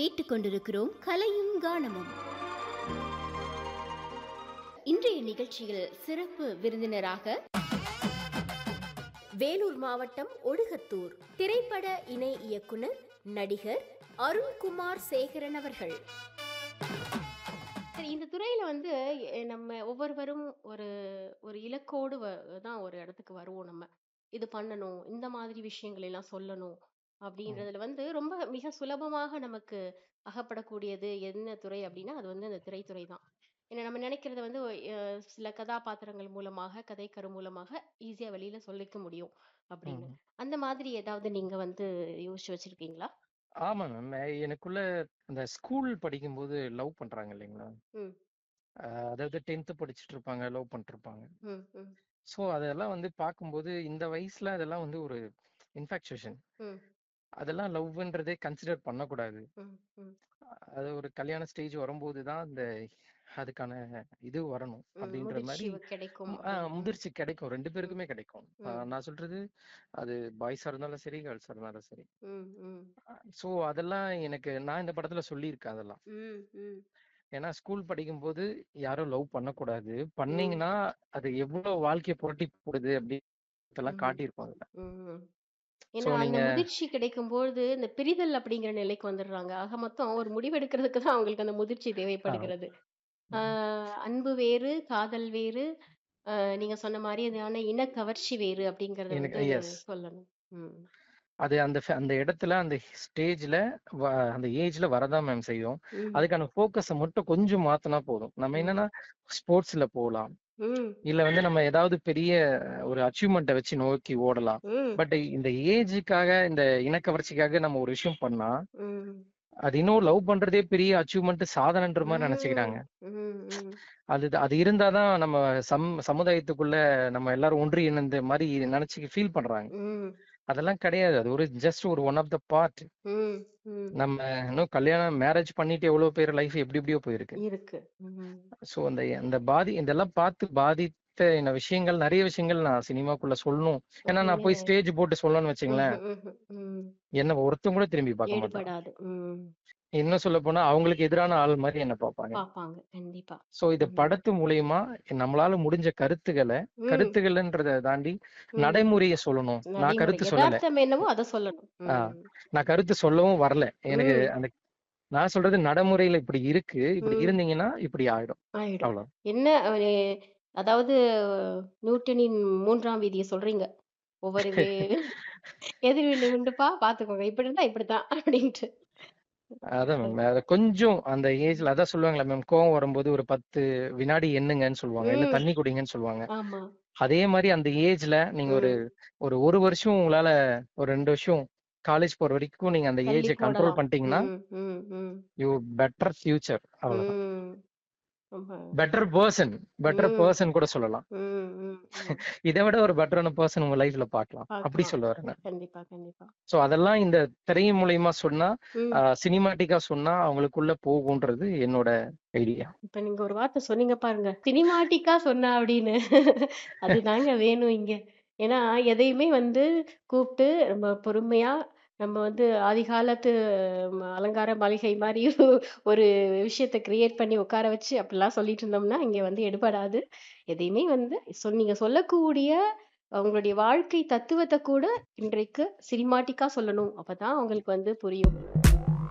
கேட்டுக்கொண்டிருக்கிறோம் கலையும் கானமும் இன்றைய நிகழ்ச்சியில் சிறப்பு விருந்தினராக வேலூர் மாவட்டம் ஒடுகத்தூர் திரைப்பட இணை இயக்குனர் நடிகர் அருண்குமார் சேகரன் அவர்கள் சரி இந்த துறையில வந்து எ- நம்ம ஒவ்வொருவரும் ஒரு ஒரு இலக்கோடு வ- தான் ஒரு இடத்துக்கு வருவோம் நம்ம இது பண்ணணும் இந்த மாதிரி விஷயங்கள் எல்லாம் சொல்லணும் அப்படின்றதுல வந்து ரொம்ப மிக சுலபமாக நமக்கு அகப்படக்கூடியது என்ன துறை அப்படின்னா அது வந்து அந்த திரைத்துறை தான் ஏன்னா நம்ம நினைக்கிறத வந்து அஹ், சில கதாபாத்திரங்கள் மூலமாக கதைக்கரு மூலமாக ஈஸியா வெளியில சொல்லிக்க முடியும் அப்படின்னு ம். அந்த மாதிரி ஏதாவது நீங்க வந்து யோசிச்சு வச்சிருக்கீங்களா ஆமா மேம் எனக்குள்ள அந்த ஸ்கூல் படிக்கும்போது லவ் பண்றாங்க இல்லைங்களா ம் அஹ் அதாவது டென்த்து படிச்சுட்டு இருப்பாங்க லவ் பண்ணிட்டு இருப்பாங்க ம் ம் ஸோ அதெல்லாம் வந்து பார்க்கும்போது இந்த வயசுல அதெல்லாம் வந்து ஒரு இன்ஃபாக்சுவேஷன் ம் அதெல்லாம் லவ்ன்றதே கன்சிடர் பண்ணக்கூடாது ம் ம் அது ஒரு கல்யாண ஸ்டேஜ் வரும்போது தான் அந்த அதுக்கான இது வரணும் ம், அப்படின்ற மாதிரி முதிர்ச்சி கிடைக்கும் ம், ஆ, அப்படின்னு. முதிர்ச்சி கிடைக்கும் ரெண்டு ம், பேருக்குமே கிடைக்கும் ஆ, ம், நான் சொல்றது அது பாய்ஸா இருந்தாலும் சரி கேர்ள்ஸா இருந்தாலும் சரி ம், ம், ஸோ அதெல்லாம் எனக்கு நான் இந்த படத்துல சொல்லியிருக்கேன் அதெல்லாம் ம், ம், ஏன்னா ஸ்கூல் படிக்கும்போது யாரும் லவ் பண்ணக்கூடாது ம், பண்ணீங்கன்னா அது எவ்வளவு வாழ்க்கைய புரட்டி போடுது அப்படின்றதெல்லாம் ம், காட்டியிருப்போம் அதுல ம். ஸோ ஏன்னா அந்த நீங்க முதிர்ச்சி கிடைக்கும் பொழுது இந்த பிரிதல் அப்படிங்கிற நிலைக்கு வந்துடுறாங்க ஆக மொத்தம் ஒரு முடிவெடுக்கிறதுக்கு தான் அவங்களுக்கு அந்த முதிர்ச்சி ஆ, தேவைப்படுகிறது ம், ஆஹ் அன்பு வேறு காதல் வேறு ஆஹ் நீங்க சொன்ன மாதிரி அதான இன கவர்ச்சி வேறு அப்படிங்கறத எனக்கு வந்து எஸ் சொல்லணும் ம் அது அந்த ஃப- அந்த இடத்துல அந்த ஸ்டேஜ்ல அந்த ஏஜ்ல வரதான் மேம் செய்யும் ம் அதுக்கான ஃபோக்கஸை மட்டும் கொஞ்சம் மாத்தினா போதும் நம்ம ம் என்னன்னா ஸ்போர்ட்ஸ்ல போகலாம் ம் இல்ல வந்து நம்ம ஏதாவது பெரிய ஒரு அச்சீவ்மெண்ட்டை வச்சு நோக்கி ஓடலாம் ம் பட் இந்த ஏஜுக்காக இந்த இனக்கவர்ச்சிக்காக நம்ம ஒரு விஷயம் பண்ணா ம் அது இன்னும் லவ் பண்றதே பெரிய அச்சீவ்மெண்ட் சாதனைன்ற மாதிரி நினைச்சுக்கிறாங்க ம் ம் அது அது இருந்தாதான் நம்ம சம் சமுதாயத்துக்குள்ள நம்ம எல்லாரும் ஒன்றி இணைந்த மாதிரி நினைச்சு ஃபீல் பண்றாங்க ம் அதெல்லாம் கிடையாது அது ஒரு ஜஸ்ட் ஒரு ஒன் ஆஃப் த பார்ட் ம் ம் நம்ம இன்னும் கல்யாணம் மேரேஜ் பண்ணிட்டு எவ்வளவு பேர் லைஃப் எப்படி எப்படியோ போயிருக்கு இருக்கு ம் ஸோ அந்த அந்த பாதி இதெல்லாம் பார்த்து பாதித்த இந்த விஷயங்கள் நிறைய விஷயங்கள் நான் சினிமாக்குள்ள சொல்லணும் ஏன்னா நான் போய் நீங்க ஸ்டேஜ் போட்டு சொல்லணும்னு வச்சுங்களேன் ம்ஹும், ம்ஹும், ம். என்ன ஒருத்தங்க கூட திரும்பி பார்க்க மாட்டாங்க எடுபடாது ம் இன்னும் சொல்ல போனா அவங்களுக்கு எதிரான ஆள் மாதிரி என்ன பார்ப்பாங்க பாப்பாங்க கண்டிப்பா சோ இந்த ம் படத்து மூலியமா நம்மளால முடிஞ்ச கருத்துக்களை ம் கருத்துக்கள்ன்றதை தாண்டி ம் நடைமுறைய சொல்லணும் நான் நடைமுறை கருத்து சொல்லல யதார்த்தம் என்னவோ அதை சொல்லணும் ஆஹ் ம் நான் கருத்து சொல்லவும் வரல எனக்கு ம் அந்த நான் சொல்றது நடைமுறையில இப்படி இருக்கு இப்படி ம் இருந்தீங்கன்னா இப்படி ஆயிடும் ஆயிடும் அவ்வளவு என்ன அஹ், அதாவது நியூட்டனின் மூன்றாம் விதியை சொல்றீங்க ஒவ்வொரு வே- எதிர்வினை உண்டுப்பா பாத்துக்கோங்க இப்படி இருந்தா இப்படித்தான் அப்படின்ட்டு அதான் மேம் அத கொஞ்சம் அந்த ஏஜ்ல அதான் சொல்லுவாங்களே மேம் கோவம் வரும்போது ஒரு பத்து வினாடி எண்ணுங்கன்னு சொல்லுவாங்க இல்ல ம் தண்ணி குடிங்கன்னு சொல்லுவாங்க ஆமா அதே மாதிரி அந்த ஏஜ்ல நீங்க ஒரு ம் ஒரு ஒரு வருஷம் உங்களால ஒரு ரெண்டு வருஷம் காலேஜ் போற வரைக்கும் நீங்க அந்த தள்ளி ஏஜை கண்ட்ரோல் போடலாம் பண்ணிட்டீங்கன்னா ம் ம் ம் யூ பெட்டர் ஃபியூச்சர் அவ்வளவுதான் ம் ரொம்ப பெட்டர் பர்சன் பெட்டர் ம் பர்சன் கூட சொல்லலாம் ம் ம் ம் இதை விட ஒரு பெட்டரான பர்சன் உங்க லைஃப்ல பார்க்கலாம் அப்படி பார்க்கலாம் சொல்ல வரேன் கண்டிப்பா கண்டிப்பா சோ அதெல்லாம் இந்த திரையின் மூலியமா சொன்னா ம் சினிமாட்டிக்கா சொன்னா அவங்களுக்குள்ள போகுன்றது என்னோட ஐடியா இப்ப நீங்க ஒரு வார்த்தை சொன்னீங்க பாருங்க சினிமாட்டிக்கா சொன்னா அப்படின்னு அதுதாங்க வேணும் இங்க ஏன்னா எதையுமே வந்து கூப்பிட்டு நம்ம பொறுமையா நம்ம வந்து ஆதி காலத்து ம, அலங்கார மாளிகை மாதிரி ஒரு விஷயத்த கிரியேட் பண்ணி உட்கார வச்சு அப்படிலாம் சொல்லிட்டு இருந்தோம்னா இங்க வந்து எடுபடாது எதையுமே வந்து சொல் நீங்க சொல்லக்கூடிய அவங்களுடைய வாழ்க்கை தத்துவத்தை கூட இன்றைக்கு சினிமாட்டிக்கா சொல்லணும் அப்பதான் அவங்களுக்கு வந்து புரியும்